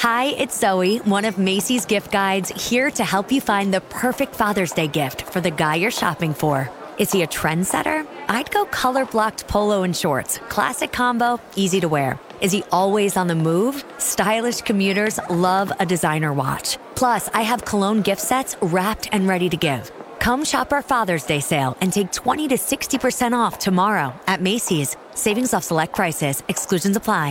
Hi, it's Zoe, one of Macy's gift guides, here to help you find the perfect Father's Day gift for the guy you're shopping for. Is he a trendsetter? I'd go color blocked polo and shorts. Classic combo, easy to wear. Is he always on the move? Stylish commuters love a designer watch. Plus, I have cologne gift sets wrapped and ready to give. Come shop our Father's Day sale and take 20 to 60% off tomorrow at Macy's. Savings off select prices, exclusions apply.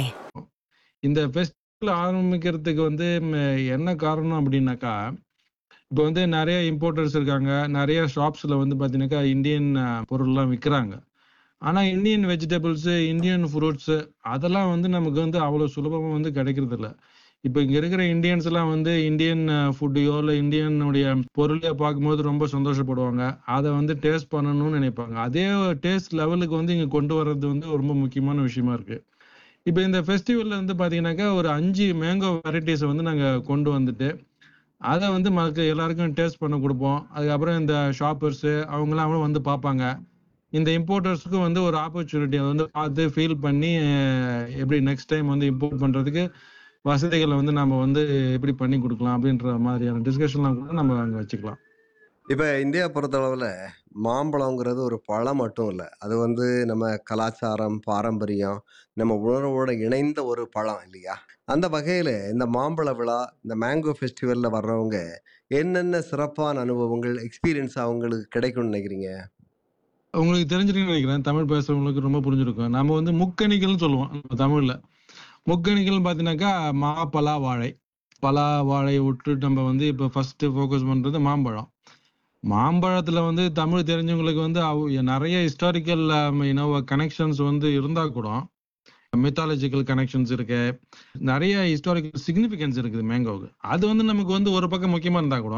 இந்த festival ஆரம்பிக்கிறதுக்கு வந்து ம், என்ன காரணம் அப்படின்னாக்கா இப்போ வந்து நிறைய இம்போர்ட்டர்ஸ் இருக்காங்க நிறைய ஷாப்ஸ்ல வந்து பார்த்தீங்கன்னாக்கா இந்தியன் பொருள்லாம் விற்கிறாங்க ஆனா இந்தியன் வெஜிடபிள்ஸ் இந்தியன் ஃப்ரூட்ஸ் அதெல்லாம் வந்து நமக்கு வந்து அவ்வளோ சுலபமா வந்து கிடைக்கிறது இல்ல இப்போ இங்க இருக்கிற இந்தியன்ஸ் எல்லாம் வந்து இந்தியன் ஃபுட்டையோ இல்லை இந்தியனுடைய பொருளையோ பார்க்கும்போது ரொம்ப சந்தோஷப்படுவாங்க அதை வந்து டேஸ்ட் பண்ணணும்னு நினைப்பாங்க அதே டேஸ்ட் லெவலுக்கு வந்து இங்க கொண்டு வர்றது வந்து ரொம்ப முக்கியமான விஷயமா இருக்கு இப்போ இந்த ஃபெஸ்டிவல்ல வந்து பாத்தீங்கன்னாக்கா ஒரு அஞ்சு மேங்கோ வெரைட்டிஸை வந்து நாங்க கொண்டு வந்துட்டு அதை வந்து மக்கள் எல்லாருக்கும் டேஸ்ட் பண்ண கொடுப்போம் அதுக்கப்புறம் இந்த ஷாப்பர்ஸ் அவங்களாம் அவங்களும் வந்து பார்ப்பாங்க இந்த இம்போர்ட்டர்ஸ்க்கும் வந்து ஒரு ஆப்பர்ச்சுனிட்டி அதை வந்து பார்த்து ஃபீல் பண்ணி அஹ், எப்படி நெக்ஸ்ட் டைம் வந்து இம்போர்ட் பண்றதுக்கு வசதிகளை வந்து நம்ம வந்து எப்படி பண்ணி கொடுக்கலாம் அப்படின்ற மாதிரியான டிஸ்கஷன்லாம் கூட நம்ம அங்கே வச்சுக்கலாம் இப்போ இந்தியா பொறுத்தளவில் மாம்பழங்கிறது ஒரு பழம் மட்டும் இல்லை அது வந்து நம்ம கலாச்சாரம் பாரம்பரியம் நம்ம உணர்வோட இணைந்த ஒரு பழம் இல்லையா அந்த வகையில் இந்த மாம்பழ விழா இந்த மேங்கோ ஃபெஸ்டிவலில் வர்றவங்க என்னென்ன சிறப்பான அனுபவங்கள் எக்ஸ்பீரியன்ஸ் அவங்களுக்கு கிடைக்கும்னு நினைக்கிறீங்க உங்களுக்கு தெரிஞ்சிருக்குன்னு நினைக்கிறேன் தமிழ் பேசுறவங்களுக்கு ரொம்ப புரிஞ்சிருக்கும் நம்ம வந்து முக்கணிகள்னு சொல்லுவோம் நம்ம தமிழ்ல முக்கணிகள் பார்த்தீங்கன்னாக்கா மா பலா வாழை பலா வாழையை விட்டு நம்ம வந்து இப்போ ஃபர்ஸ்ட் ஃபோக்கஸ் பண்றது மாம்பழம் மாம்பழத்துல வந்து தமிழ் தெரிஞ்சவங்களுக்கு வந்து அவ- நிறைய ஹிஸ்டாரிக்கல் இனோவ கனெக்ஷன்ஸ் வந்து இருந்தா கூட மித்தாலஜிக்கல் கனெக்ஷன்ஸ் இருக்கு நிறைய ஹிஸ்டாரிக்கல் சிக்னிஃபிகன்ஸ் இருக்குது மேங்கோவுக்கு அது வந்து நமக்கு வந்து ஒரு பக்கம் முக்கியமா இருந்தா கூட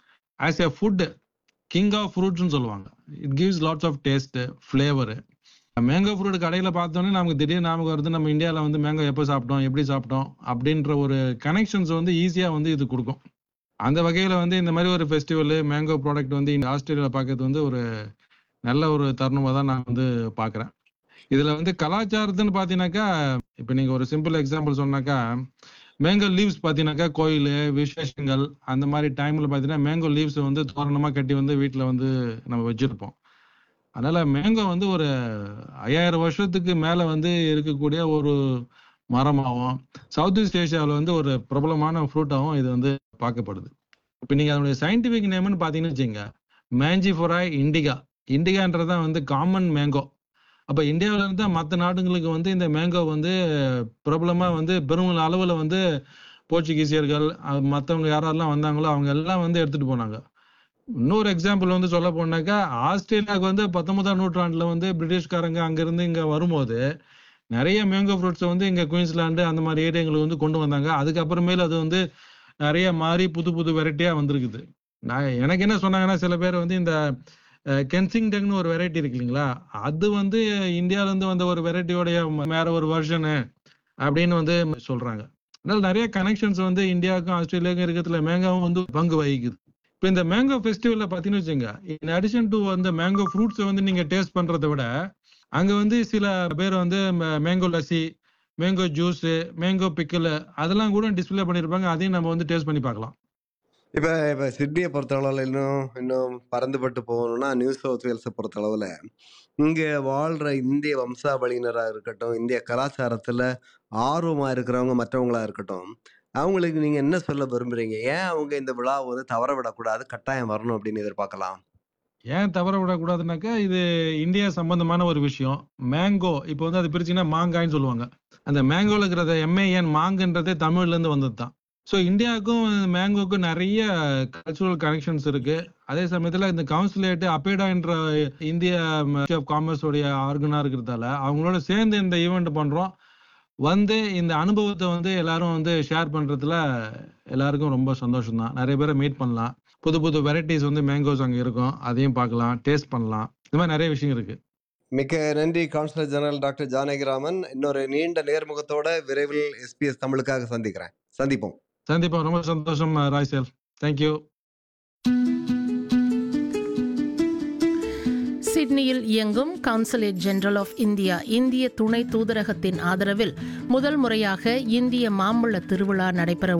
as a food king of ஃப்ரூட்ஸ்னு சொல்லுவாங்க it gives lots of taste flavour mango fruit கடையில் பார்த்தோன்னே நமக்கு திடீர்னு ஞாபகம் வருது நம்ம இந்தியாவில் வந்து மேங்கோ எப்போ சாப்பிட்டோம் எப்படி சாப்பிட்டோம் அப்படின்ற ஒரு கனெக்ஷன்ஸ் வந்து ஈஸியாக வந்து இது கொடுக்கும் அந்த வகையில் வந்து இந்த மாதிரி ஒரு ஃபெஸ்டிவல் மேங்கோ ப்ராடக்ட் வந்து இந்த ஆஸ்திரேலியாவில் பார்க்கறது வந்து ஒரு நல்ல ஒரு தருணமாக தான் நான் வந்து பார்க்குறேன் இதில் வந்து கலாச்சாரத்துன்னு பார்த்தீங்கன்னாக்கா இப்போ நீங்கள் ஒரு சிம்பிள் எக்ஸாம்பிள் சொன்னாக்கா மேங்கோ லீவ்ஸ் பார்த்தீங்கன்னாக்கா கோயில் விசேஷங்கள் அந்த மாதிரி டைமில் பார்த்தீங்கன்னா மேங்கோ லீவ்ஸ் வந்து தோரணமாக கட்டி வந்து வீட்டில் வந்து நம்ம வச்சிருப்போம் அதனால மேங்கோ வந்து ஒரு ஐயாயிரம் வருஷத்துக்கு மேல வந்து இருக்கக்கூடிய ஒரு மரமாகவும் சவுத் ஈஸ்ட் ஏஷியாவில் வந்து ஒரு பிரபலமான ஃப்ரூட்டாகவும் இது வந்து பார்க்கப்படுது இப்போ நீங்க அதனுடைய சயின்டிபிக் நேம்னு பார்த்தீங்கன்னு வச்சுங்க மேஞ்சிஃபொராய் இண்டிகா இண்டிகான்றது தான் வந்து காமன் மேங்கோ அப்போ இந்தியாவில இருந்து மற்ற நாடுகளுக்கு வந்து இந்த மேங்கோ வந்து பிரபலமா வந்து பெரும் அளவுல வந்து போர்ச்சுகீசியர்கள் அஹ் மத்தவங்க யாரெல்லாம் வந்தாங்களோ அவங்க எல்லாம் வந்து எடுத்துட்டு போனாங்க இன்னொரு எக்ஸாம்பிள் வந்து சொல்ல போனாக்கா ஆஸ்திரேலியாவுக்கு வந்து பத்தொன்பதாம் நூற்றாண்டுல வந்து பிரிட்டிஷ்காரங்க அங்கிருந்து இங்க வரும்போது நிறைய மேங்கோ ஃப்ரூட்ஸை வந்து இங்க குயின்ஸ்லாந்து அந்த மாதிரி ஏரியாங்களுக்கு வந்து கொண்டு வந்தாங்க அதுக்கப்புறமேல அது வந்து நிறைய மாறி புது புது வெரைட்டியா வந்திருக்குது நான் எனக்கு என்ன சொன்னாங்கன்னா சில பேர் வந்து இந்த கென்சிங்டன்னு ஒரு வெரைட்டி இருக்கு இல்லைங்களா அது வந்து இந்தியால இருந்து வந்த ஒரு வெரைட்டியோடைய வேற ஒரு வெர்ஷனு அப்படின்னு வந்து சொல்றாங்க அதனால நிறைய கனெக்ஷன்ஸ் வந்து இந்தியாவுக்கும் ஆஸ்திரேலியாவுக்கும் இருக்கிறதுல மேங்காவும் வந்து பங்கு வகிக்குது இப்போ இந்த மேங்கோ ஃபெஸ்டிவல்ல பாத்தீங்கன்னு வச்சுங்க இன் அடிஷன் டு அந்த மேங்கோ ஃப்ரூட்ஸை வந்து நீங்க டேஸ்ட் பண்றதை விட அங்க வந்து சில பேர் வந்து mango lassi mango juice mango pickle அதெல்லாம் கூட டிஸ்ப்ளே பண்ணியிருப்பாங்க அதையும் நம்ம வந்து டேஸ்ட் பண்ணி பார்க்கலாம் இப்போ இப்போ சிட்னியை பொறுத்தளவில் இன்னும் இன்னும் பறந்துபட்டு போகணும்னா நியூ சவுத் வேல்ஸை பொறுத்தளவில் இங்கே வாழ்கிற இந்திய வம்சாவளியினராக இருக்கட்டும் இந்திய கலாச்சாரத்தில் ஆர்வமாக இருக்கிறவங்க மற்றவங்களா இருக்கட்டும் அவங்களுக்கு நீங்கள் என்ன சொல்ல விரும்புறீங்க ஏன் அவங்க இந்த விழாவை வந்து தவற விடக்கூடாது கட்டாயம் வரணும் அப்படின்னு எதிர்பார்க்கலாம் ஏன் தவற விடக்கூடாதுனாக்கா இது இந்தியா சம்பந்தமான ஒரு விஷயம் மேங்கோ இப்போ வந்து அது பிரிச்சுன்னா மாங்காய்ன்னு சொல்லுவாங்க அந்த மேங்கோல இருக்கிறத எம்ஏஎன் மாங்குன்றதே தமிழ்ல இருந்து வந்தது தான் ஸோ இந்தியாவுக்கும் மேங்கோக்கும் நிறைய கல்ச்சுரல் கனெக்ஷன்ஸ் இருக்கு அதே சமயத்துல இந்த கவுன்சிலேட் அப்பேடா என்ற இந்திய ஆஃப் காமர்ஸ் உடைய ஆர்கனா இருக்கிறதால அவங்களோட சேர்ந்து இந்த ஈவெண்ட் பண்றோம் வந்து இந்த அனுபவத்தை வந்து எல்லாரும் வந்து ஷேர் பண்றதுல எல்லாருக்கும் ரொம்ப சந்தோஷம் தான் நிறைய பேரை மீட் பண்ணலாம் புது புது வெரைட்டிஸ் வந்து மேங்கோஸ் அங்க இருக்கும் அதையும் பார்க்கலாம் டேஸ்ட் பண்ணலாம் இந்த மாதிரி நிறைய விஷயம் இருக்கு மிக்க நன்றி கவுன்சிலர் ஜெனரல் டாக்டர் ஜானகிராமன் இன்னொரு நீண்ட நேர்முகத்தோட விரைவில் எஸ்பிஎஸ் தமிழுக்காக சந்திக்கிறேன் சந்திப்போம் சந்திப்போம் ரொம்ப சந்தோஷம் ராய்சேல் தேங்க்யூ சிட்னியில் இயங்கும் கவுன்சிலேட் ஜெனரல் ஆஃப் இந்தியா இந்திய துணை தூதரகத்தின் ஆதரவில் முதல் முறையாக இந்திய மாம்பழ திருவிழா நடைபெற